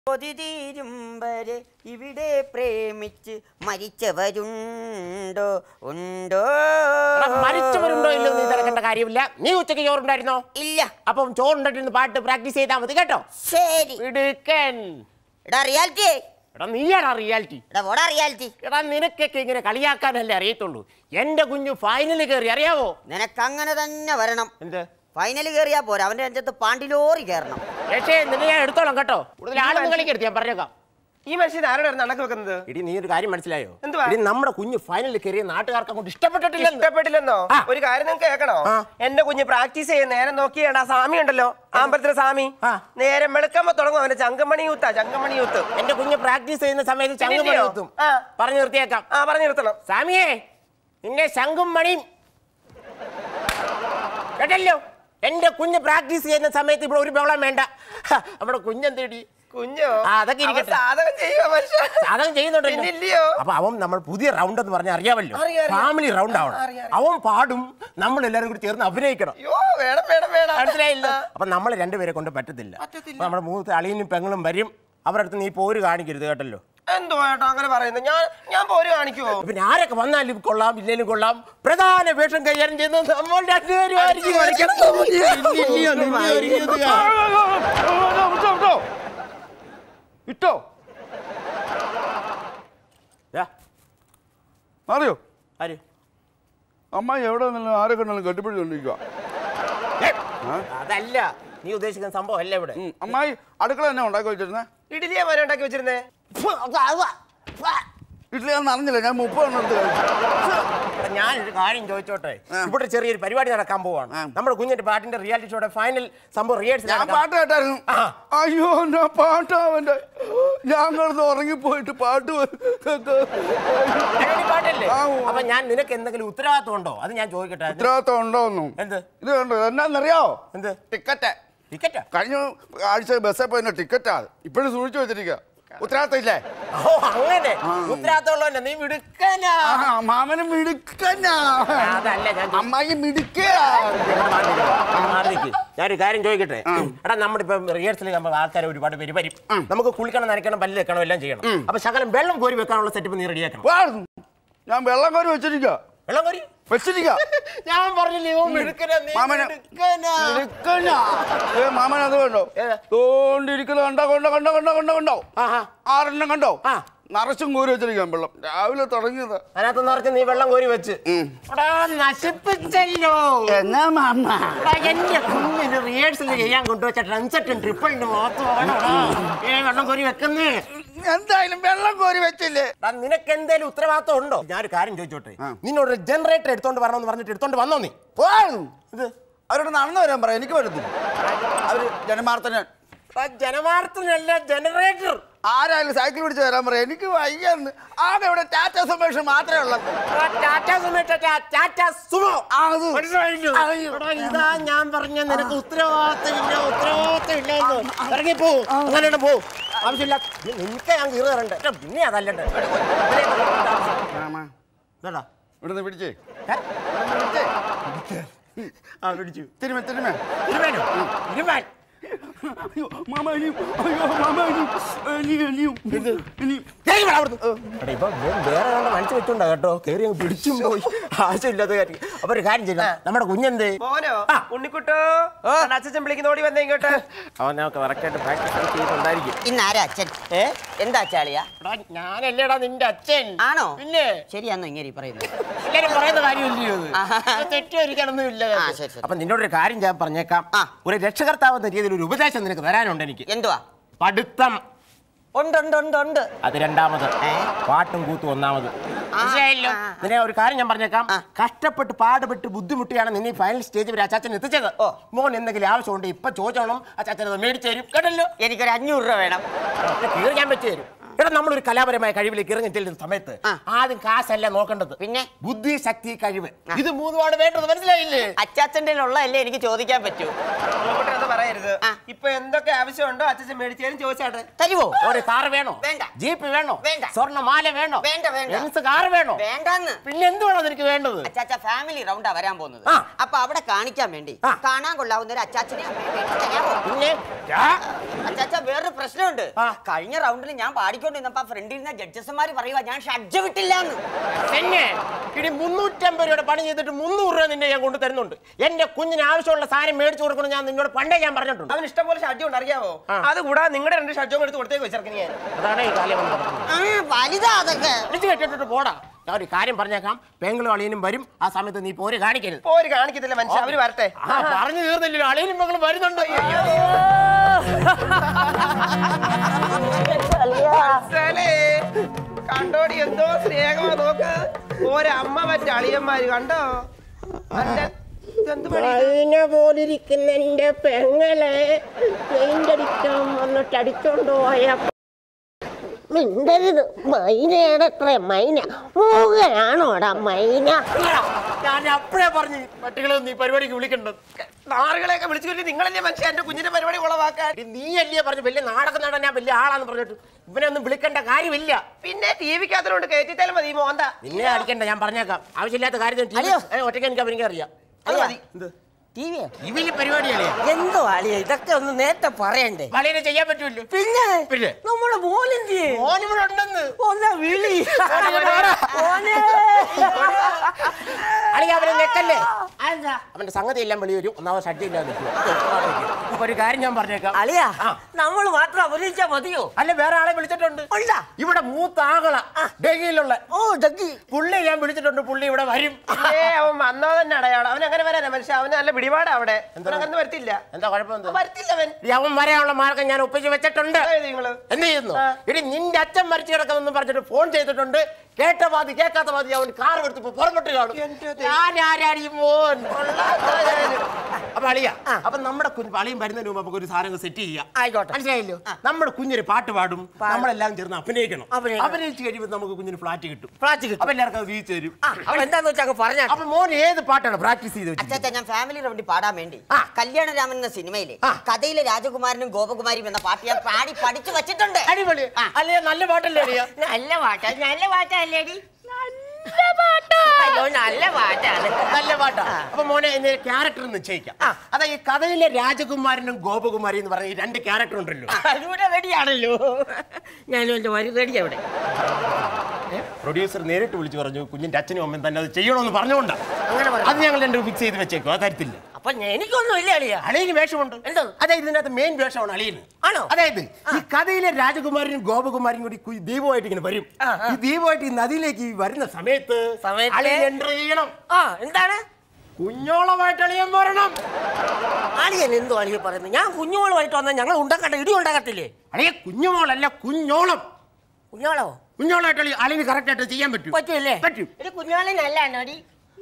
കൊതി തീരും വരെ ഇവിടെ പ്രേമിച്ച് മരിച്ചവരുണ്ടോ ഉണ്ടോ എടാ, മരിച്ചവരുണ്ടോ ഇല്ലോ നീ തിരക്കേണ്ട കാര്യമില്ല നീ ഉച്ചയ്ക്ക് ചോറുണ്ടായിരുന്നോ ഇല്ല അപ്പം ചോറുണ്ടായിരുന്നു പാട്ട് പ്രാക്ടീസ് ചെയ്താൽ മതി കേട്ടോ ശരി ഇടുക്കൻ എടാ റിയാലിറ്റി എടാ നീയാടാ റിയാലിറ്റി എടാ ഓടാ റിയാലിറ്റി എടാ നിനക്കൊക്കെ ഇങ്ങനെ കളിയാക്കാനല്ലേ അറിയത്തുള്ളൂ എന്റെ കുഞ്ഞു ഫൈനലിൽ കയറി അറിയാവോ നിനക്ക് അങ്ങനെ തന്നെ വരണം എന്ത് ഫൈനൽ കയറിയാ പോരാ അവന്റെ അഞ്ചത്ത് പാണ്ടിലോറി കയറണം പക്ഷേ നിന്നെ ഞാൻ എടുത്തോളാം കേട്ടോ കൂടുതൽ ആളൊന്നും കളിക്കരുത് ഞാൻ പറഞ്ഞേക്കാം ഈ മനുഷ്യൻ ആരുടെ നടക്ക് വെക്കുന്നത് ഇടി നീ ഒരു കാര്യം മനസ്സിലായോ എന്തുവാ? ഇടി നമ്മുടെ കുഞ്ഞ് ഫൈനലിൽ കയറിയ നാട്ടുകാർക്ക് അങ്ങോട്ട് ഇഷ്ടപ്പെട്ടിട്ടില്ലെന്ന് ഇഷ്ടപ്പെട്ടില്ലെന്നോ ആ. ഒരു കാര്യം നിങ്ങൾക്ക് കേൾക്കണോ ആ. എന്റെ കുഞ്ഞ് പ്രാക്ടീസ് ചെയ്യ നേരം നോക്കിയാ സ്വാമി ഉണ്ടല്ലോ ആമ്പലത്തിലെ സ്വാമി ആ. നേരം വെളുക്കുമ്പോ തുടങ്ങും അവന്റെ ചങ്കമണി യൂത്താ ചങ്കമണി യൂത്ത് എന്റെ കുഞ്ഞ് പ്രാക്ടീസ് ചെയ്യുന്ന സമയത്ത് ചങ്കുമണി ഇല്ലയോ? കുത്തും ആ. പറഞ്ഞു നിർത്തിയേക്കാം ആ പറഞ്ഞു നിർത്തണം സ്വാമിയേ നിന്നെ ശംഖും മണിയും കേട്ടല്ലോ എന്റെ കുഞ്ഞ് പ്രാക്ടീസ് ചെയ്യുന്ന സമയത്ത് ഇവിടെ ഒരു ബഹളം വേണ്ട ഹ, നമ്മുടെ കുഞ്ഞെന്തേടി കുഞ്ഞോ ആ, അതൊക്കെ അവൻ ഇരിക്കട്ടെ. സാധകം ചെയ്യുക മനുഷ്യ സാധനം ചെയ്യുന്നുണ്ടല്ലോ പിന്നില്ലയോ? അപ്പൊ അവൻ നമ്മൾ പുതിയ റൗണ്ട് എന്ന് പറഞ്ഞാൽ അറിയാമല്ലോ അറിയാം, അറിയാം. ഫാമിലി റൗണ്ട് ആവണം അറിയാം, അവൻ പാടും നമ്മൾ എല്ലാവരും കൂടി ചേർന്ന് അഭിനയിക്കണം അയ്യോ വേണം വേണം വേണം മനസ്സിലായില്ല ആ. അപ്പൊ നമ്മൾ രണ്ടുപേരെ കൊണ്ട് പറ്റത്തില്ല പറ്റത്തില്ല. അപ്പൊ നമ്മുടെ മൂത്ത അളിയനും പെങ്ങളും വരും അവരുടെ അടുത്ത് നീ പോര് കാണിക്കരുത് കേട്ടല്ലോ എന്തോ ഏട്ടോ അങ്ങനെ പറയുന്നത് ഞാൻ ഞാൻ പോര് കാണിക്കുവോ പിന്നെ ആരൊക്കെ വന്നാലും കൊള്ളാം ഇല്ലേലും കൊള്ളാം പ്രധാന വേഷം കൈകാര്യം ചെയ്യുന്നത് നമ്മൾ രണ്ടുപേരും ആയിരിക്കും കളിക്കണം. ഇല്ലില്ലയോ, നിന്നെ ഒരുക്കിയത് വിട്ടോ വിട്ടോ ദാ, അറിയോ ആര്? അമ്മായി എവിടെ നിന്നാലും ആരെ കണ്ടാലും കെട്ടിപ്പിടിച്ചോണ്ടിരിക്കുക ഏ, അതല്ല നീ ഉദ്ദേശിക്കുന്ന സംഭവം അല്ല ഇവിടെ അമ്മായി അടുക്കള തന്നെ ഉണ്ടാക്കി വെച്ചിരുന്നേ ഇഡലിയാ മോനെ ഉണ്ടാക്കി വെച്ചിരുന്നേ ഫു, അത് അത് ഫു. ഇഡ്ഡലി ഞാൻ അറിഞ്ഞില്ല ഞാൻ മുപ്പത് എണ്ണം എടുത്ത് കഴിച്ചു എടാ, ഞാനൊരു കാര്യം ചോദിച്ചോട്ടെ ഇവിടെ ചെറിയൊരു പരിപാടി നടക്കാൻ പോവാണ് നമ്മുടെ കുഞ്ഞിന്റെ പാട്ടിന്റെ റിയാലിറ്റി ഷോയുടെ ഫൈനൽ സംഭവം റിഹേഴ്സൽ ഞാൻ പാട്ട് കേട്ടായിരുന്നു ആ. അയ്യോ ഞാൻ പാട്ടാവന്റെ ഞങ്ങളത് ഉറങ്ങിപ്പോയിട്ട് പാട്ട് പാട്ടല്ലേ ആ, ഓ. അപ്പൊ ഞാൻ നിനക്ക് എന്തെങ്കിലും ഉത്തരവാദിത്വം ഉണ്ടോ അത് ഞാൻ ചോദിക്കട്ടെ ഉത്തരവാദിത്തം ഉണ്ടോന്നും എന്ത് ഇത് കണ്ടോ എന്നാന്നറിയാവോ എന്ത് ടിക്കറ്റ് ടിക്കറ്റാ കഴിഞ്ഞ ആഴ്ച ബസ്സിൽ പോയി ടിക്കറ്റാ ഇപ്പോഴും സൂക്ഷിച്ചു വെച്ചിരിക്കുക ഉത്തരവാദിത്തം ഇല്ലേ ഓ അങ്ങനെ ഉത്തരവാദിത്തമുള്ളവന്നെ നീ വിടുക്കനാ ആ മാമനും മിടുക്കന്നാ അതല്ല ഞാൻ ചോദിച്ചത്. അമ്മായി മിടുക്കുക ഇങ്ങോട്ട് മാറി നിൽക്ക്. ഇങ്ങോട്ട് മാറി നിൽക്ക്. ഞാനൊരു കാര്യം ചോദിക്കട്ടെ എടാ നമ്മുടെ റിഹേഴ്സൽ നമ്മൾ ആൾക്കാർ ഒരുപാട് പേര് വരും നമുക്ക് കുളിക്കണം നനയ്ക്കണം പല്ല് വെക്കണം എല്ലാം ചെയ്യണം അപ്പൊ ശകലം വെള്ളം കോരി വെക്കാനുള്ള സെറ്റപ്പ് നീ റെഡിയാക്കണം വാ. ഞാൻ വെള്ളം കോരി വെച്ചിരിക്കുക വെള്ളം കോരി വെച്ചിരിക്കുക ഞാൻ പറഞ്ഞില്ലേ ഇവൻ മിടുക്കനാ, നീ മാമന് മിടുക്കനാ. മിടുക്കനാ. ഏ മാമൻ അത് കണ്ടോ ഏതാ? തോണ്ടിരിക്കുന്നത് കണ്ടോ കണ്ടോ കണ്ടോ കണ്ടോ കണ്ടോ കണ്ടോ ആഹാ. ആറെണ്ണം കണ്ടോ ആ. നിറച്ചും കോരി വെച്ചിരിക്കാൻ വെള്ളം രാവിലെ തുടങ്ങിയത് അതിനകത്ത് നിറച്ച് നീ വെള്ളം കോരി വെച്ച് എടാ നശിപ്പിച്ചല്ലോ എന്നാ മാമ എടാ, എന്റെ കുഞ്ഞിന് റിഹേഴ്സൽ ചെയ്യാൻ കൊണ്ടുവച്ച ട്രൻസെറ്റും ട്രിപ്പിളിന് മാത്രമാണ് ഏ വെള്ളം കോരി വെക്കുന്നേ എന്തായാലും വെള്ളം കോരി വെച്ചില്ലേ എടാ, നിനക്ക് എന്തേലും ഉത്തരവാദിത്വം ഉണ്ടോ ഞാനൊരു കാര്യം ചോദിച്ചോട്ടെ നിന്നോട് ജനറേറ്റർ എടുത്തോണ്ട് വരണമെന്ന് പറഞ്ഞിട്ട് എടുത്തോണ്ട് വന്നോ നീ ഇത് അവരോട് നടന്നു വരാൻ പറ എനിക്ക് പറ്റത്തില്ല അവര് ജനമാർത്തന എടാ, ജനവാർത്തനല്ല ജനറേറ്റർ ആരായാലും സൈക്കിൾ പിടിച്ച് വരാൻ പറ എനിക്ക് വയ്യെന്ന് ആകെ ഇവിടെ ടാറ്റ സുമേഷ് മാത്രമേ ഉള്ളത് ടാറ്റ സുമോ ടാറ്റ സുമോ ആ, അത്. മനസ്സിലായില്ലോ? അയ്യോ. എടാ, ഇതാ ഞാൻ പറഞ്ഞ നിനക്ക് ഉത്തരവാദിത്തമില്ല ഉത്തരവാദിത്തമില്ല എന്ന് ഇറങ്ങി പോ അങ്ങനെ പോ ആവശ്യമില്ല നീ- നിനക്ക് ഞാൻ കീറി തരണ്ട എടാ, പിന്നെ അതല്ലണ്ട് മാമ ഇതാടാ. ഇവിടുന്ന് പിടിച്ചേ ഏ? ആ പിടിച്ചു തിരുമ തിരുമ ഇരുവാനോ ഇരുവാൻ അയ്യോ മാമ ഇനിയും അയ്യോ മാമ ഇനിയും ഇനിയും ഇനിയും ഇനിയും കേറി വാ അവിടുന്ന്. എടാ, ഇപ്പൊ ഇവൻ വേറെ കണ്ട മനസ്സ് വെച്ചോണ്ടാ കേട്ടോ കേറി അങ്ങ് പിടിച്ചും പോയി ആവശ്യമില്ലാത്ത കാര്യം അപ്പൊ ഒരു കാര്യം ചെയ്യണം നമ്മുടെ കുഞ്ഞെന്തേ മോനോ ആ. ഉണ്ണിക്കുട്ടോ അച്ഛൻ വിളിക്കുന്ന ഓടി വന്നേ ഇങ്ങോട്ട് അവൻ നമുക്ക് കറക്റ്റായിട്ട് പ്രാക്ടീസ് ചെയ്തിട്ടുണ്ടായിരിക്കും ഇന്ന് ആരാ അച്ഛൻ ഏ എന്താ അച്ചാളിയാ എടാ ഞാനല്ലേടാ നിന്റെ അച്ഛൻ ആണോ പിന്നെ ശരിയാന്നോ ഇങ്ങനെ പറയുന്നത് എല്ലാരും പറയുന്ന കാര്യമില്ലയോ ഇത്? ആഹാ. ഇത് തെറ്റൊരിക്കലൊന്നും ഇല്ല ആ, ശരി, ശരി. അപ്പൊ നിന്നോട് ഒരു കാര്യം ഞാൻ പറഞ്ഞേക്കാം ആ. ഒരു രക്ഷകർത്താവ് എന്ന രീതിയിൽ ഒരു ഉപദേശം നിനക്ക് തരാനുണ്ട് എനിക്ക് എന്തുവാ പഠിത്തം ഉണ്ട് ഉണ്ട് ഉണ്ട് ഉണ്ട് അത് രണ്ടാമത് ഏ? പാട്ടും കൂത്തും ഒന്നാമത് മനസ്സിലായല്ലോ ആ. നിന്നെ ഒരു കാര്യം ഞാൻ പറഞ്ഞേക്കാം ആ. കഷ്ടപ്പെട്ട് പാടുപെട്ട് ബുദ്ധിമുട്ടിയാണ് നിന്നെ ഫൈനൽ സ്റ്റേജ് വരെ അച്ചാച്ചൻ എത്തിച്ചത് ഓ. മോൻ എന്തെങ്കിലും ആവശ്യമുണ്ട് ഇപ്പൊ ചോദിച്ചോണം അച്ചാച്ചൻ അത് മേടിച്ചു തരും കേട്ടല്ലോ എനിക്കൊരു അഞ്ഞൂറ് രൂപ വേണം കീറി ഞാൻ വെച്ച് തരും എടാ നമ്മളൊരു കലാപരമായ കഴിവിലേക്ക് ഇറങ്ങി ചെല്ലുന്ന സമയത്ത് ആ. ആദ്യം കാശല്ല നോക്കേണ്ടത് പിന്നെ? ബുദ്ധി ശക്തി കഴിവ് ഇത് മൂന്നുമാണ് വേണ്ടത് മനസ്സിലായില്ലേ അച്ചാച്ചന്റെ ഉള്ളതല്ലേ എനിക്ക് ചോദിക്കാൻ പറ്റൂ അങ്ങോട്ട് അത് പറയരുത് ആ. ഇപ്പൊ എന്തൊക്കെ ആവശ്യമുണ്ടോ അച്ഛൻ മേടിച്ചാലും ചോദിച്ചാട്ടെ തരുവോ ഒരു കാർ വേണോ വേണ്ട. ജീപ്പ് വേണോ വേണ്ട. സ്വർണ്ണമാല വേണോ വേണ്ട, വേണ്ട. ബെൻസ് കാർ വേണോ വേണ്ടെന്ന് പിന്നെ എന്തുവാണോ നിനക്ക് വേണ്ടത് അച്ചാച്ച ഫാമിലി റൗണ്ടാ വരാൻ പോകുന്നത് ആ. അപ്പൊ അവിടെ കാണിക്കാൻ വേണ്ടി ആ. കാണാൻ കൊള്ളാവുന്ന ഒരു അച്ചാച്ചനെ അമ്മയെ മേടിച്ച് തരാമോ? പിന്നെ ആ, അച്ചാച്ച വേറൊരു പ്രശ്നമുണ്ട് ആ. കഴിഞ്ഞ റൗണ്ടിൽ ഞാൻ പാടിക്കൊണ്ടിരുന്നപ്പോ ഫ്രണ്ടിൽ നിന്ന് ജഡ്ജസ്മാര് പറയുക ഞാൻ ഷഡ്ജ വിട്ടില്ലാന്ന് പിന്നെ ഇനി മുന്നൂറ്റമ്പത് രൂപയുടെ പണി ചെയ്തിട്ട് മുന്നൂറ് രൂപ നിന്നെ ഞാൻ കൊണ്ടു തരുന്നുണ്ട് എന്റെ കുഞ്ഞിന് ആവശ്യമുള്ള സാധനം മേടിച്ചു കൊടുക്കണം ഞാൻ നിന്നോട് പണ്ടേ ഞാൻ പറഞ്ഞിട്ടുണ്ട് അവന് ഇഷ്ടംപോലെ ഷഡ്ജം ഉണ്ട് അറിയാവോ ആ. അത് കൂടാതെ നിങ്ങളുടെ രണ്ട് ഷഡ്ജവും എടുത്ത് കൊടുത്തേക്ക് വെച്ചിറക്കി ഞാൻ അതാണ് ഈ കാലം വന്ന് നടക്കുന്നത്. ആ വലുതാ അതൊക്കെ വിളിച്ച് കെട്ടിട്ട് പോടാ ഞാൻ ഒരു കാര്യം പറഞ്ഞേക്കാം പെങ്ങളും അളിയനും വരും ആ സമയത്ത് നീ പോര് കാണിക്കരുത് പോര് കാണിക്കത്തില്ല മനുഷ്യ അവര് വരട്ടെ ആ പറഞ്ഞു തീർന്നില്ലല്ലോ അളിയനും പെങ്ങളും വരുന്നുണ്ട് മനസ്സിലായില്ലേ? കണ്ടോടി എന്തോ സ്നേഹമാ നോക്ക് ഒരമ്മ മറ്റ അളിയന്മാര് കണ്ടോ അല്ല, ഇതെന്ത് പണി ഇത്? അതിനെ പോലിരിക്കുന്ന എന്റെ പെങ്ങളെ പെയിന്റ് അടിക്കാൻ വന്നിട്ട് അടിച്ചോണ്ട് പോയ മിണ്ടരുത് മൈനയാണത്ര മൈന മൂകനാണോടാ മൈന ഞാൻ അപ്പഴേ പറഞ്ഞു പട്ടികളെ നീ പരിപാടിക്ക് വിളിക്കണ്ടത് നാറുകളെയൊക്കെ വിളിച്ചു വരുത്തി നിങ്ങളല്ലേ മനുഷ്യ എന്റെ കുഞ്ഞിന്റെ പരിപാടി ഉളവാക്കാൻ എടി, നീ അല്ലേ പറഞ്ഞു വലിയ നാടകം നടൻ ഞാൻ വലിയ ആളാന്ന് പറഞ്ഞിട്ട് ഇവനെ ഒന്നും വിളിക്കേണ്ട കാര്യമില്ല പിന്നെ ടി വിക്കകത്തോണ്ട് കയറ്റിത്താലും മതി ഈ മോന്ത നിന്നെ അടിക്കണ്ട ഞാൻ പറഞ്ഞേക്കാം ആവശ്യമില്ലാത്ത കാര്യം അയ്യോ. ഒറ്റയ്ക്ക് എനിക്ക് അവനിക്ക് അറിയാം അത് മതി ടി വിയോ ഇവന് പരിപാടിയല്ലേ എന്തോ അളിയ ഇതൊക്കെ ഒന്ന് നേരത്തെ പറയണ്ടേ വളരെ ചെയ്യാൻ പറ്റുമല്ലോ പിന്നെ പിന്നെ? നമ്മുടെ മോനെന്തിയെ മോനിവിടെ ഉണ്ടെന്ന് ഒന്നാ വിളി മോനെ അല്ലെങ്കിൽ അവനെ നെക്കല്ലേ അവന്റെ സംഗതി എല്ലാം വെളി വരും ഒന്നാമത് ഷഡ്ഡി ഇല്ലാതെ അപ്പൊ ഒരു കാര്യം ഞാൻ പറഞ്ഞേക്കാം അളിയാ ആ. നമ്മൾ മാത്രം അഭിനയിച്ചാ മതിയോ അല്ല വേറെ ആളെ വിളിച്ചിട്ടുണ്ട് ഉണ്ടാ? ഇവിടെ മൂത്ത ആകള ഡൽഹിയിലുള്ള ഓ ഡഗ്ഗി പുള്ളി ഞാൻ വിളിച്ചിട്ടുണ്ട് പുള്ളി ഇവിടെ വരും ഏ അവൻ വന്നോ തന്നെ അടയാളം അവൻ അങ്ങനെ വരാനാ മനുഷ്യ അവന് നല്ല പിടിപാടാ അവിടെ അവനങ്ങനെ വരത്തില്ല എന്താ കുഴപ്പം എന്താ വരത്തില്ല അവൻ ഈ അവൻ വരാനുള്ള മാർഗം ഞാൻ ഒപ്പിച്ച് വെച്ചിട്ടുണ്ട് അതായത് നിങ്ങള് എന്ത് ചെയ്യുന്നു ആ. ഇനി നിന്റെ അച്ഛൻ മരിച്ചു കിടക്കുന്നെന്ന് പറഞ്ഞിട്ട് ഫോൺ ചെയ്തിട്ടുണ്ട് കേട്ട പാതി കേൾക്കാത്ത പാതി അവൻ കാർ എടുത്ത് ഇപ്പൊ പുറപ്പെട്ട് കാണും എന്റെ ദൈവം. ഞാൻ ആരാടി മോൻ അപ്പൊ അളിയ അപ്പൊ നമ്മുടെ കുഞ്ഞ് അളിയും വരുന്നതിന് മുമ്പ് നമുക്ക് ഒരു സാധനം സെറ്റ് ചെയ്യാം ആയിക്കോട്ടെ. മനസ്സിലായല്ലോ നമ്മുടെ കുഞ്ഞൊരു പാട്ട് പാടും നമ്മളെല്ലാം ചേർന്ന് അഭിനയിക്കണം അഭിനയിക്കണം. അഭിനയിച്ച് കഴിയുമ്പോൾ നമുക്ക് കുഞ്ഞിന് ഫ്ലാറ്റ് കിട്ടും ഫ്ലാറ്റ് കിട്ടും. അപ്പൊ എല്ലാവർക്കും അത് വീഴ്ച തരും അവൻ എന്താന്ന് വെച്ചാൽ അങ്ങ് പറഞ്ഞാ അപ്പൊ മോൻ ഏത് പാട്ടാണ് പ്രാക്ടീസ് ചെയ്ത് വെച്ചത് അച്ചാച്ച ഞാൻ ഫാമിലി റൗണ്ടിൽ പാടാൻ വേണ്ടി ആ. കല്യാണരാമൻ എന്ന സിനിമയിലെ ആ. കഥയിലെ രാജകുമാരനും ഗോപകുമാരിയും എന്ന പാട്ട് ഞാൻ പാടി പഠിച്ചു വെച്ചിട്ടുണ്ട് അടിപൊളി ആ. അല്ലേ നല്ല പാട്ടല്ലേ അളിയ നല്ല പാട്ടാ നല്ല പാട്ടല്ലേടി അയ്യോ നല്ല പാട്ടാണ് നല്ല പാട്ടാ അപ്പൊ മോനെ ക്യാരക്ടർ നിശ്ചയിക്കാം അതായത് ഈ കഥയിലെ രാജകുമാരനും ഗോപകുമാരി എന്ന് പറഞ്ഞ ഈ രണ്ട് ക്യാരക്ടർ ഉണ്ടല്ലോ അതിലൂടെ റെഡിയാണല്ലോ ഞാനും എന്റെ വരി റെഡി അവിടെ പ്രൊഡ്യൂസർ നേരിട്ട് വിളിച്ചു പറഞ്ഞു കുഞ്ഞിന്റെ അച്ഛനും അമ്മയും തന്നെ അത് ചെയ്യണമെന്ന് പറഞ്ഞുകൊണ്ടാ അങ്ങനെ പറഞ്ഞു അത് ഞങ്ങൾ രണ്ടും ഫിക്സ് ചെയ്ത് വെച്ചേക്കും ആ കാര്യത്തില്ല അപ്പൊ എനിക്കൊന്നും ഇല്ല അളിയ അളിയന് വേഷമുണ്ട് എന്തോ? അതായത് ഇതിനകത്ത് മെയിൻ വേഷമാണ് അളിയന് ആണോ? അതായത് ഈ കഥയിലെ രാജകുമാരനും ഗോപകുമാരിയും കൂടി കു- ദീപമായിട്ട് ഇങ്ങനെ വരും ഈ ദീപമായിട്ട് ഈ നദിയിലേക്ക് ഈ വരുന്ന സമയത്ത് സമയത്ത്? അളിയൻ എൻ്റർ ചെയ്യണം ആ എന്താണ് കുഞ്ഞോളമായിട്ട് അളിയൻ വരണം അളിയൻ എന്തോ അളിയ പറയുന്നത് ഞാൻ കുഞ്ഞുങ്ങളുമായിട്ട് വന്നാൽ ഞങ്ങൾ ഉണ്ടാക്കട്ടെ ഇടി ഉണ്ടാക്കത്തില്ലേ അളിയ കുഞ്ഞുമോളല്ല കുഞ്ഞോളം കുഞ്ഞോളോ കുഞ്ഞോളായിട്ട് അളി അളിന് കറക്റ്റ് ആയിട്ട് ചെയ്യാൻ പറ്റും പറ്റൂല്ലേ പറ്റും ഇത് കുഞ്ഞോളി നല്ലാണോടി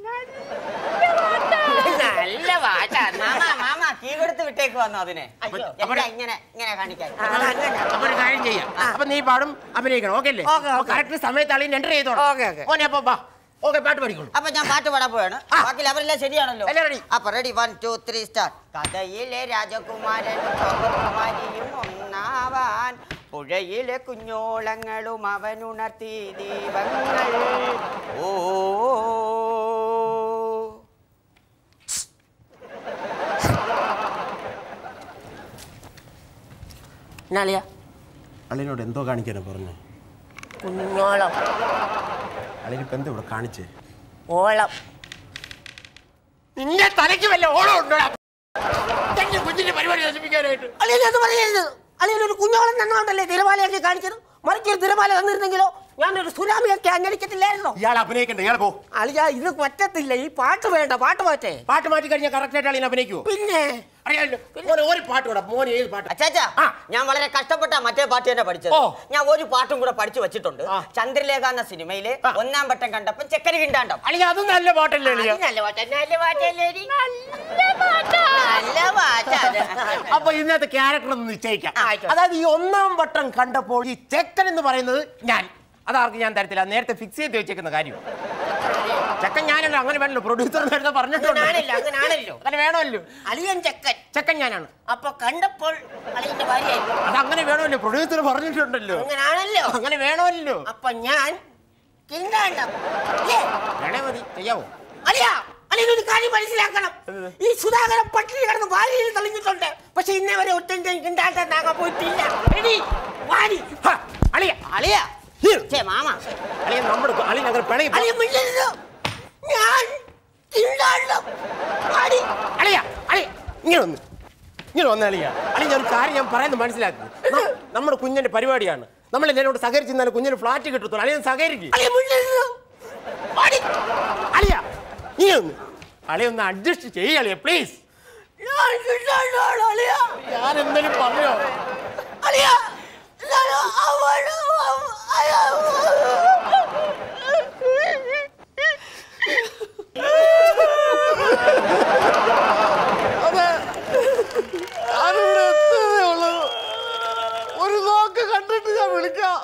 നല്ല പാട്ടാ മാമ മാമ കീ കൊടുത്ത് വിട്ടേക്ക് വന്നു അതിനെ അപ്പൊ- എന്താ ഇങ്ങനെ ഇങ്ങനെ കാണിക്കാൻ അപ്പൊ ഒരു കാര്യം ചെയ്യാം അപ്പൊ നീ പാടും അഭിനയിക്കണം ഓക്കെ അല്ലേ ഓക്കേ, ഓക്കേ. കറക്റ്റ് സമയത്ത് അളിന് എൻ്റർ ചെയ്തോളാം ഓക്കേ, ഓക്കേ. ഓനെ അപ്പൊ വാ ഓക്കെ പാട്ട് പഠിക്കോളൂ അപ്പൊ ഞാൻ പാട്ട് പാടാൻ പോവാണ് ബാക്കി അവരെല്ലാം ശരിയാണല്ലോ എല്ലാം ready. അപ്പൊ ready one two three start കഥയിലെ രാജകുമാരൻ ഗോപകുമാരിയും ഒന്നാവാൻ പുഴയിലെ കുഞ്ഞോളങ്ങളും അവനുണർത്തി ദീപങ്ങൾ ഓ എന്നാളിയാ അളിനോട് എന്തോ കാണിക്കാനാ പറഞ്ഞു കുഞ്ഞോളം അളിനിപ്പോ എന്തോ ഇവിടെ കാണിച്ചേ ഓളം നിന്റെ തലയ്ക്ക് വല്ല ഓളം ഉണ്ടോ എന്റെ കുഞ്ഞിന്റെ പരിപാടി നശിപ്പിക്കാനായിട്ട് അളിയൻ അത് പറയരുത് അളിയൻ ഒരു കുഞ്ഞോളം തന്നോണ്ടല്ലേ തിരമാലയൊക്കെ കാണിച്ചത് മറിച്ചൊരു തിരമാല തന്നിരുന്നെങ്കിലോ ഞാനൊരു സുനാമിയൊക്കെ അന്വേഷിക്കത്തില്ലായിരുന്നോ ഇയാൾ അഭിനയിക്കണ്ട ഇയാൾ പോ അളിയ ഇത് പറ്റത്തില്ല ഈ പാട്ട് വേണ്ട പാട്ട് മാറ്റേ പാട്ട് മാറ്റി കഴിഞ്ഞാൽ കറക്റ്റ് ആയിട്ട് അളിയൻ അഭിനയിക്കുവോ പിന്നെ അറിയാമല്ലോ മോനെ ഒരു പാട്ട് കൂടെ മോനെ ഏത് പാട്ട് അച്ചാച്ചാ ആ. ഞാൻ വളരെ കഷ്ടപ്പെട്ട മറ്റേ പാട്ട് തന്നെ പഠിച്ചത് ഓ. ഞാൻ ഒരു പാട്ടും കൂടെ പഠിച്ചു വെച്ചിട്ടുണ്ട് ആ. ചന്ദ്രലേഖ എന്ന സിനിമയിലെ ആ. ഒന്നാം വട്ടം കണ്ടപ്പം ചക്കര കിണ്ടാണ്ടം അളിയ അത് നല്ല പാട്ടല്ലേ അളിയ നല്ല പാട്ട് നല്ല പാട്ടല്ലേടി നല്ല പാട്ടാണ് അപ്പൊ ഇന്നത്തെ ക്യാരക്ടർ ഒന്ന് നിശ്ചയിക്കാം ആ, ആയിക്കോട്ടെ. അതായത് ഈ ഒന്നാം വട്ടം കണ്ടപ്പോൾ ഈ ചെക്കൻ എന്ന് പറയുന്നത് ഞാൻ അതാർക്ക് ഞാൻ തരത്തില്ല നേരത്തെ ഫിക്സ് ചെയ്ത് വെച്ചേക്കുന്ന കാര്യം ചെക്കൻ ഞാനല്ലോ അങ്ങനെ വേണല്ലോ പ്രൊഡ്യൂസർ നേരത്തെ പറഞ്ഞിട്ടുണ്ട് അങ്ങനാണല്ലോ അങ്ങനാണല്ലോ അങ്ങനെ വേണമല്ലോ അളിയൻ ചക്കൻ ചെക്കൻ ഞാനാണ് അപ്പൊ കണ്ടപ്പോൾ അളിയന്റെ ഭാര്യയായി അത് അങ്ങനെ വേണമല്ലോ പ്രൊഡ്യൂസർ പറഞ്ഞിട്ടുണ്ടല്ലോ അങ്ങനാണല്ലോ അങ്ങനെ വേണമല്ലോ അപ്പൊ ഞാൻ കിണ്ടാണ്ടം ഏ, വേണേ മതി ചെയ്യാവോ അളിയ അളിയനൊരു കാര്യം മനസ്സിലാക്കണം ഈ സുധാകരൻ പട്ടിണി കിടന്ന് വാരിയിൽ തെളിഞ്ഞിട്ടുണ്ട് പക്ഷെ ഇന്നേ വരെ ഒട്ടും കിണ്ടാണ്ടാക്കാൻ പോയിട്ടില്ല എടി, വാരി ഹ, അളിയ അളിയ Here. ചേ മാമ അളിയ നമ്മുടെ അളിയ അങ്ങനെ പിണങ്ങി പോ- അളിയ മിണ്ടരുത് ഞാൻ കിണ്ടാണ്ടം വാരി അളിയ അളിയ ഇങ്ങനെ വന്ന് ഇങ്ങനെ വന്ന അളിയ അളിയ ഞാൻ ഒരു കാര്യം ഞാൻ പറയുന്നത് മനസ്സിലാക്കി ന- നമ്മുടെ കുഞ്ഞിന്റെ പരിപാടിയാണ് നമ്മൾ എല്ലാവരോട് സഹകരിച്ച് ഇന്നാലും കുഞ്ഞിന് ഫ്ലാറ്റ് കിട്ടത്തുള്ളൂ അളിയ സഹകരിക്കും അളിയ മിണ്ടരുത് വാരി അളിയ ഇങ്ങനെ ഒന്ന് അളിയ ഒന്ന് അഡ്ജസ്റ്റ് ചെയ്യ അളിയ പ്ലീസ് ഞാൻ കിണ്ടാണ്ടാണ് അളിയ ഞാൻ എന്തെങ്കിലും പറഞ്ഞോ അളിയ ഞാൻ അവള് ഞാനിവിടെ എത്തുന്നതേ ഉള്ളൂ ഒരു നോക്ക് കണ്ടിട്ട് ഞാൻ വിളിക്കാം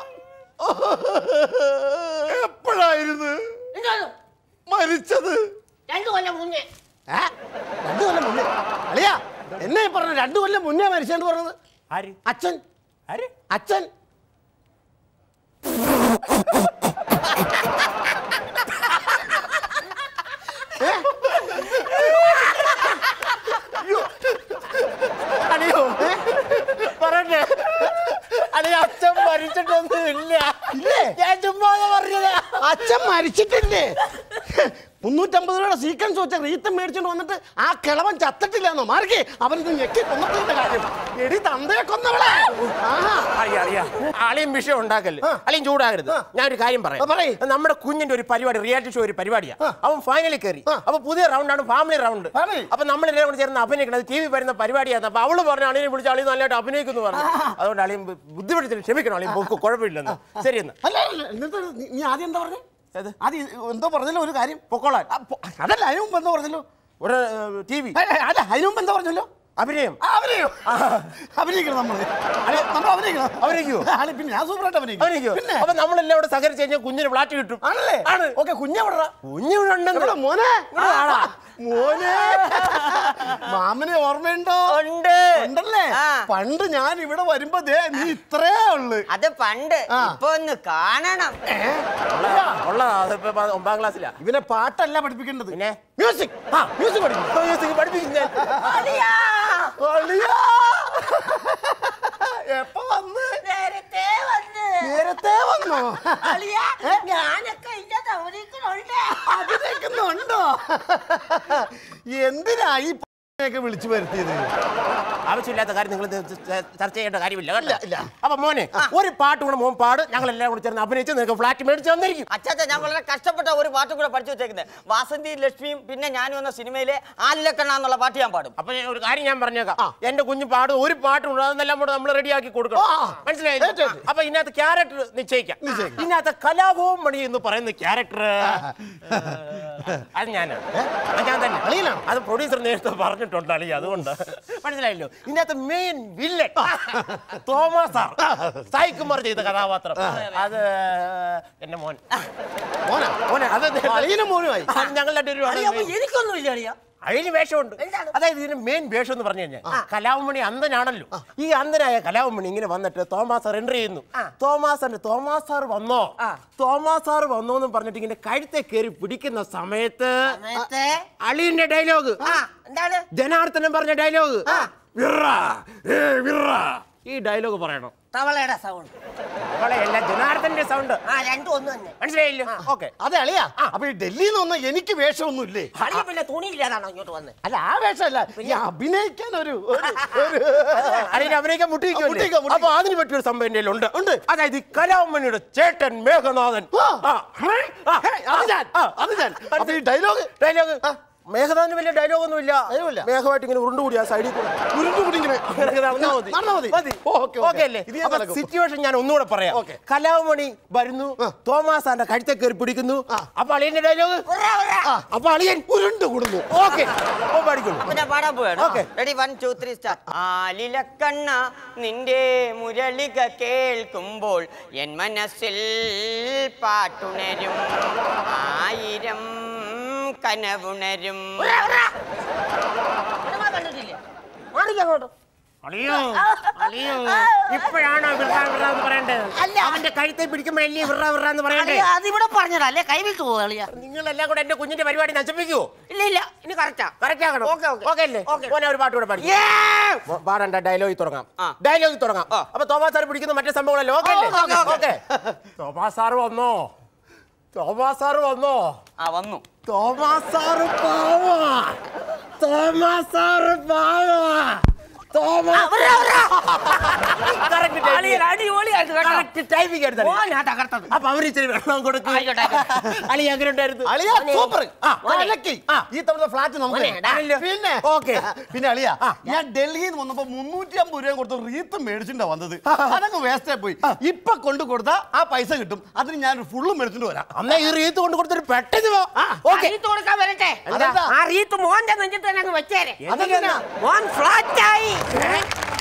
എപ്പോഴായിരുന്നു എന്താണ് മരിച്ചത് രണ്ടു കൊല്ലം മുന്നേ ഏ? രണ്ടു കൊല്ലം മുന്നേ അളിയാ എന്നെ ഈ പറഞ്ഞ രണ്ടു കൊല്ലം മുന്നേ മരിച്ചെന്ന് പറഞ്ഞത് ആര് അച്ഛൻ ആര് അച്ഛൻ അളിയോ പറഞ്ഞേ അളിയ അച്ഛൻ മരിച്ചിട്ടൊന്നും ഇല്ല ഇല്ലേ? ഞാൻ ചുമ്മാ പറഞ്ഞത് അച്ഛൻ മരിച്ചിട്ടില്ലേ മുന്നൂറ്റമ്പത് രൂപയുടെ സീക്വൻസ് വെച്ച റീത്തം മേടിച്ചോണ്ട് വന്നിട്ട് ആ കിളവൻ ചത്തിട്ടില്ലെന്നോ മാർക്കി അവനിത് ഞെക്കി കൊന്നതിന്റെ കാര്യം എടി തന്തയെ കൊന്നവളെ ആഹാ അറിയാം അറിയാം അളിയും വിഷയം ഉണ്ടാക്കല്ലേ അളിയും ചൂടാകരുത് ഞാൻ ഒരു കാര്യം ആ, പറയ്. പറയാം നമ്മുടെ കുഞ്ഞിന്റെ ഒരു പരിപാടി റിയാലിറ്റി ഷോ ഒരു പരിപാടിയാ അവൻ ഫൈനലിൽ കയറി ആ. അപ്പൊ പുതിയ റൗണ്ടാണ് ഫാമിലി റൗണ്ട് Family. അപ്പൊ നമ്മൾ എല്ലാവരും കൂടി ചേർന്ന് അഭിനയിക്കണം ടി വി വരുന്ന പരിപാടിയാണ് അപ്പൊ അവള് പറഞ്ഞു അളിയെ വിളിച്ച് അളി നല്ലതായിട്ട് അഭിനയിക്കുന്നു പറഞ്ഞു അതുകൊണ്ട് അളിയും ബുദ്ധിമുട്ടിച്ചിട്ട് ക്ഷമിക്കണം അളിയും പൊക്കോ കുഴപ്പമില്ലെന്ന് ശരിയെന്ന് അല്ല അല്ല, എന്നിട്ട് നീ- നീ ആദ്യം എന്താ പറഞ്ഞേ ആദ്യം എന്തോ പറഞ്ഞല്ലോ ഒരു കാര്യം പൊക്കോളാൻ ആ, പൊ- അതല്ല അതിന് മുമ്പ് എന്തോ പറഞ്ഞല്ലോ ഒരു ടി വി ഏ, ഏ, അല്ല അതിന് മുമ്പ് എന്താ പറഞ്ഞല്ലോ അഭിനയം ആ, അഭിനയോ അഭിനയിക്കണം നമ്മള് അല്ല, നമ്മൾ അഭിനയിക്കണം അഭിനയിക്കുവോ? അല്ല, പിന്നെ ഞാൻ സൂപ്പറായിട്ട് അഭിനയിക്കും അഭിനയിക്കോ പിന്നെ അപ്പൊ നമ്മളെല്ലാം കൂടെ സഹകരിച്ച് കഴിഞ്ഞാൽ കുഞ്ഞിന് ഫ്ലാറ്റ് കിട്ടും ആണല്ലേ ആണ് ഓക്കെ കുഞ്ഞെ വിടറ കുഞ്ഞിവിടെ ഉണ്ടെന്ന് എവിടെ മോനെ ഇവിടെ വാടാ. മോനെ മാമനെ ഓർമ്മയുണ്ടോ ഉണ്ട് ഉണ്ടല്ലേ ആ. പണ്ട് ഞാൻ ഇവിടെ വരുമ്പോ ദേ നീ ഇത്രേ ഉള്ളു അത് പണ്ട് ആ. ഇപ്പൊ ഒന്ന് കാണണം ഉള്ള അതിപ്പോ ഒമ്പതാം ക്ലാസ്സിലാ ഇവനെ പാട്ടല്ല പഠിപ്പിക്കേണ്ടത് പിന്നെ? മ്യൂസിക് ആ മ്യൂസിക് പഠിക്കും മ്യൂസിക് പഠിപ്പിക്കുന്ന അളിയാ! എപ്പോ വന്ന് നേരത്തെ വന്ന് നേരത്തെ വന്നോ അളിയ ഞാനൊക്കെ ഇതിന്റെ അഭിനയിക്കണുണ്ട് അഭിനയിക്കുന്നുണ്ടോ എന്തിനാ ഈ ഒക്കെ വിളിച്ചു വരുത്തിയത് ആവശ്യമില്ലാത്ത കാര്യം നിങ്ങൾ ചർച്ച ചെയ്യേണ്ട കാര്യമില്ല കേട്ടോ? ഇല്ല, ഇല്ല. അപ്പൊ മോനെ ഒരു പാട്ട് കൂടെ മോൻ പാട് ഞങ്ങൾ എല്ലാം കൂടെ ചേർന്ന് അഭിനയിച്ച് നിങ്ങൾക്ക് ഫ്ലാറ്റ് മേടിച്ച് തന്നിരിക്കും അച്ചാച്ച ഞാൻ വളരെ കഷ്ടപ്പെട്ട ഒരു പാട്ടും കൂടെ പഠിച്ചു വെച്ചേക്കുന്നത് വാസന്തി ലക്ഷ്മിയും പിന്നെ ഞാനും എന്ന സിനിമയിലെ ആലിലക്കണ്ണ എന്നുള്ള പാട്ട് ഞാൻ പാടും അപ്പൊ ഞാൻ ഒരു കാര്യം ഞാൻ പറഞ്ഞേക്കാം എന്റെ കുഞ്ഞു പാട് ഒരു പാട്ടും കൂടെ അതെല്ലാം കൂടെ നമ്മൾ റെഡിയാക്കി കൊടുക്കണം ആ. മനസ്സിലായില്ലേ ഏറ്റു, ഏറ്റു. അപ്പൊ ഇതിനകത്ത് ക്യാരക്ടർ നിശ്ചയിക്കാം ഇതിനകത്ത് കലാഭവൻ മണി എന്ന് പറയുന്ന ക്യാരക്ടർ അത് ഞാനാണ് അത് ഞാൻ തന്നെ അളിയനാണോ? അത് പ്രൊഡ്യൂസർ നേരത്തെ പറഞ്ഞിട്ടുണ്ട് അളി അതുകൊണ്ട് മനസ്സിലായല്ലോ ഇതിനകത്ത് main villain Thomas sir Sai Kumar ചെയ്ത കഥാപാത്രം അത് എന്റെ മോൻ മോനാ മോനെ അത് അളിയനും മോനുമായി അത് ഞങ്ങളുടെ ഒരു അളിയ അപ്പൊ എനിക്കൊന്നും ഇല്ല അളിയ അഴിന് വേഷമുണ്ട് എന്താണ്? അതായത് ഇതിന് മെയിൻ വേഷം എന്ന് പറഞ്ഞു കഴിഞ്ഞാൽ കലാവമണി അന്ധനാണല്ലോ ഈ അന്ധനായ കലാവമണി ഇങ്ങനെ വന്നിട്ട് തോമാസ് സാർ എൻട്രി ചെയ്യുന്നു തോമാസ് സാറിന്റെ തോമാസ് സാർ വന്നോ തോമാസ് സാർ വന്നോ എന്ന് പറഞ്ഞിട്ട് ഇങ്ങനെ കഴുത്തെ കയറി പിടിക്കുന്ന സമയത്ത് സമയത്തെ അളിയന്റെ ഡയലോഗ് ആ എന്താണ് ജനാർദ്ദനം പറഞ്ഞ ഡയലോഗ് വിറ ഏ വിറ ഈ ഡയലോഗ് പറയണം തവളയുടെ സൗണ്ട് അവളെ എല്ലാ ജനാർദ്ദന്റെ സൗണ്ട് ആ രണ്ടും ഒന്ന് തന്നെ മനസ്സിലായില്ലോ ഓക്കെ അതെ അളിയാ അപ്പൊ ഈ ഡൽഹിയിൽ നിന്ന് വന്ന എനിക്ക് വേഷമൊന്നും ഇല്ലേ അളിയ പിന്നെ തുണിയില്ലാതാണോ ഇങ്ങോട്ട് വന്ന് അല്ല ആ വേഷമല്ല ഈ അഭിനയിക്കാൻ ഒരു ഒരു- ഒരു- അതിന് അഭിനയിക്കാൻ മുട്ടിക്കാം, മുട്ടിരിക്കും മുട്ടിക്കാം. അപ്പൊ അതിന് പറ്റിയൊരു സംഭവം എൻ്റെ ഉണ്ട് ഉണ്ട് അതായത് ഈ കലാമണിയുടെ ചേട്ടൻ മേഘനാഥൻ ആ. ആ. ആ. ഹേ, അത് ഞാൻ ആ. അത് ഞാൻ അപ്പൊ ഈ ഡയലോഗ് ഡയലോഗ് മേഘനാഥന് വലിയ ഡയലോഗ് ഒന്നും ഇല്ല ഡയലോഗില്ല. മേഘമായിട്ട് ഇങ്ങനെ ഉരുണ്ടുകൂടി ആ സൈഡിൽ കൂടെ ഉരുണ്ടുകൂടി ഇങ്ങനെ അങ്ങനെ നടന്നാ മതി. നടന്നാ മതി. മതി. ഓ, ഓക്കേ, ഓക്കേ ഓക്കേ. അല്ലേ? ഇത് ഞാൻ അപ്പൊ നടക്കും. സിറ്റുവേഷൻ ഞാൻ ഒന്നുകൂടെ പറയാം ഓക്കേ. കലാമണി വരുന്നു തോമാസാന്റെ കഴുത്തെ കയറി പിടിക്കുന്നു അപ്പൊ അളിയന്റെ ഡയലോഗ് അപ്പൊ അളിയൻ ഉരുണ്ടു കൂടുന്നു ഓക്കെ അപ്പൊ പഠിക്കുള്ളൂ അപ്പൊ ഞാൻ പാടാൻ പോവാണ് Okay. Ready one two three start ആലിലക്കണ്ണ നിന്റെ മുരളിക കേൾക്കുമ്പോൾ എൻ മനസ്സിൽ പാട്ടുണരും ആയിരം കനവുണരും സിനിമ കണ്ടിട്ടില്ലേ മാറിക്കങ്ങോട്ട് അളിയോ അളിയോ ഇപ്പോഴാണോ വിറ വിറ എന്ന് പറയേണ്ടത് അല്ല. അവന്റെ കഴുത്തെ പിടിക്കുമ്പോഴല്ലേ വിറ വിറ എന്ന് പറയണ്ടേ അളിയ അതിവിടെ പറഞ്ഞതാ അല്ലേ കൈവിട്ട് പോവുക അളിയ നിങ്ങളെല്ലാം കൂടെ എന്റെ കുഞ്ഞിന്റെ പരിപാടി നശിപ്പിക്കുവോ ഇല്ല ഇല്ല ഇനി കറക്റ്റാ കറക്റ്റ് ആകണം ഓക്കേ, ഓക്കേ. ഓക്കേ അല്ലേ ഓക്കേ. മോനെ ഒരു പാട്ട് കൂടെ പാടി മോ- പാടണ്ട ഡയലോഗിൽ തുടങ്ങാം ആ. ഡയലോഗിൽ തുടങ്ങാം ആ. അപ്പൊ തോമാസ് സാർ പിടിക്കുന്ന മറ്റേ സംഭവങ്ങളല്ലേ ഓക്കെ അല്ലേ okay, okay. Okay Thomas sir വന്നോ തോമാസ് സാർ വന്നോ ആ വന്നു തോമാസ് സാറ് പാവാ തോമാസ് സാറ് പാവാ തോമാസ് കറക്റ്റ് അളിയൻ അടിപൊളിയായിട്ട് കേട്ടോ കറക്റ്റ് ടൈമിംഗ് എടുത്തത് ഓനാ തകർത്തത് അപ്പൊ അവര് ഇച്ചിരി വെള്ളം കൊടുക്കും ആയിക്കോട്ടെ, ആയിക്കോട്ടെ. അളി എങ്ങനെ ഉണ്ടായിരുന്നു അളിയ സൂപ്പർ ആ, കലക്കി ആ. ഈ തവണ ഫ്ലാറ്റ് നമുക്ക് മോനെ, ഡാ. പിന്നെ ഓക്കേ. പിന്നെ അളിയ ഞാൻ ഡൽഹിയിൽ നിന്ന് വന്നപ്പോ മുന്നൂറ്റി അമ്പത് രൂപ കൊടുത്ത് റീത്ത് മേടിച്ചിട്ടാ വന്നത് അതങ്ങ് വേസ്റ്റ് പോയി ഇപ്പൊ കൊണ്ടു കൊടുത്താ ആ പൈസ കിട്ടും അതിന് ഞാൻ ഫുള്ള് മേടിച്ചിട്ട് വരാം അന്നാ ഈ റീത്ത് കൊണ്ട് കൊടുത്തിട്ട് പെട്ടെന്ന് വാ ഓക്കെ റീത്ത് കൊടുക്കാൻ വരട്ടെ അതെന്താ? ആ റീത്ത് മോന്റെ നെഞ്ചിട്ട് തന്നെ അങ്ങ് വെച്ചേരെ എന്തിനാ? മോൻ ഫ്ലാറ്റായി